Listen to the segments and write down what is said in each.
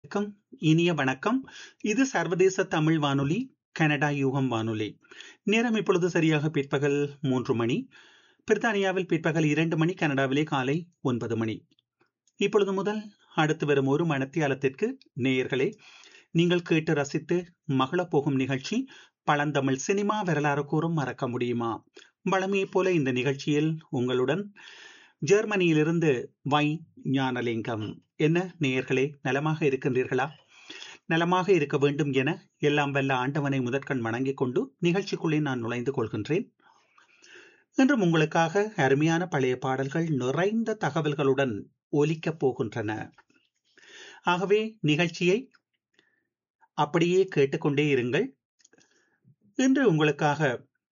அனைவருக்கும் இனிய வணக்கம் இது சர்வதேச தமிழ் வானொலி கனடா யூகம் வானொலி நேரம் இப்பொழுது சரியாக பிற்பகல் மூன்று மணி பிரித்தானியாவில் பிற்பகல் இரண்டு மணி கனடாவிலே காலை ஒன்பது மணி இப்பொழுது முதல் அடுத்து வரும் ஒரு மணத்தியாலத்திற்கு நேயர்களே நீங்கள் கேட்டு ரசித்து மகளப் போகும் நிகழ்ச்சி பழந்தமிழ் சினிமா வரலாறு கூறும் மறக்க முடியுமா வளமையைப் போல இந்த நிகழ்ச்சியில் உங்களுடன் ஜெர்மனியிலிருந்து வை ஞானலிங்கம் என்ன நேயர்களே நலமாக இருக்கின்றீர்களா நலமாக இருக்க வேண்டும் என எல்லாம் வல்ல ஆண்டவனை முதற்கண் வணங்கிக் கொண்டு நிகழ்ச்சிக்குள்ளே நான் நுழைந்து கொள்கின்றேன் இன்றும் உங்களுக்காக அருமையான பழைய பாடல்கள் நிறைந்த தகவல்களுடன் ஒலிக்கப் போகின்றன ஆகவே நிகழ்ச்சியை அப்படியே கேட்டுக்கொண்டே இருங்கள் இன்று உங்களுக்காக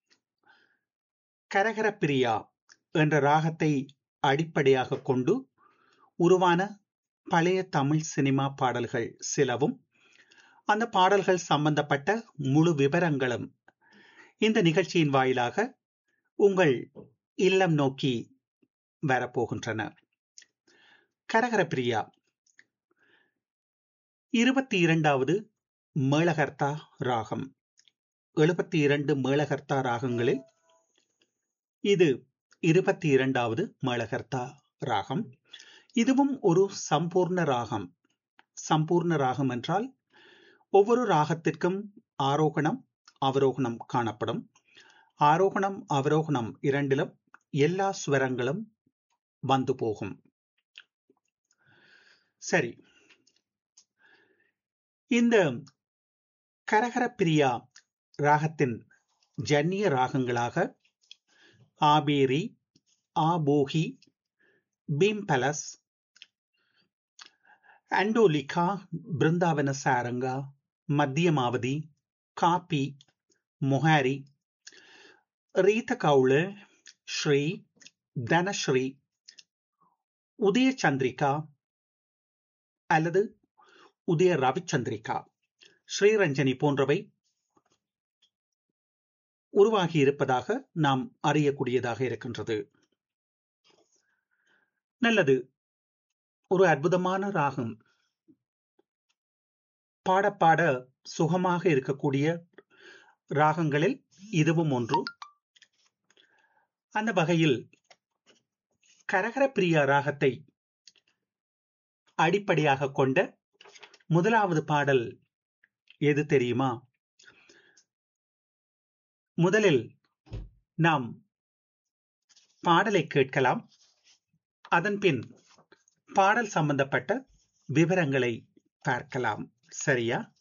கரகரப்பிரியா என்ற ராகத்தை அடிப்படையாக கொண்டு உருவான பழைய தமிழ் சினிமா பாடல்கள் சிலவும் அந்த பாடல்கள் சம்பந்தப்பட்ட முழு விவரங்களும் இந்த நிகழ்ச்சியின் வாயிலாக உங்கள் இல்லம் நோக்கி வரப்போகின்றன கரகரப்பிரியா இருபத்தி இரண்டாவது மேளகர்த்தா ராகம் எழுபத்தி இரண்டு மேளகர்த்தா ராகங்களில் இது இருபத்தி இரண்டாவது மேளகர்த்தா ராகம் இதுவும் ஒரு சம்பூர்ண ராகம் சம்பூர்ண ராகம் என்றால் ஒவ்வொரு ராகத்திற்கும் ஆரோகணம் அவரோகணம் காணப்படும் ஆரோகணம் அவரோகணம் இரண்டிலும் எல்லா ஸ்வரங்களும் வந்து போகும் சரி இந்த கரகரப்பிரியா ராகத்தின் ஜன்னிய ராகங்களாக ஆபேரி ஆபோகி பீம்பலஸ் அண்டோலிகா பிருந்தாவன சாரங்கா மத்தியமாவதி காப்பி முஹாரி ரீத கவுள ஸ்ரீ தனஸ்ரீ உதய சந்திரிகா அல்லது உதய ரவிச்சந்திரிகா ஸ்ரீரஞ்சனி போன்றவை உருவாகி இருப்பதாக நாம் அறியக்கூடியதாக இருக்கின்றது நல்லது ஒரு அற்புதமான ராகம் பாட பாட சுகமாக இருக்கக்கூடிய ராகங்களில் இதுவும் ஒன்று அந்த வகையில் கரகரப்பிரியா ராகத்தை அடிப்படையாக கொண்ட முதலாவது பாடல் எது தெரியுமா முதலில் நாம் பாடலை கேட்கலாம் அதன் பின் பாடல் சம்பந்தப்பட்ட விவரங்களை பார்க்கலாம் சரியா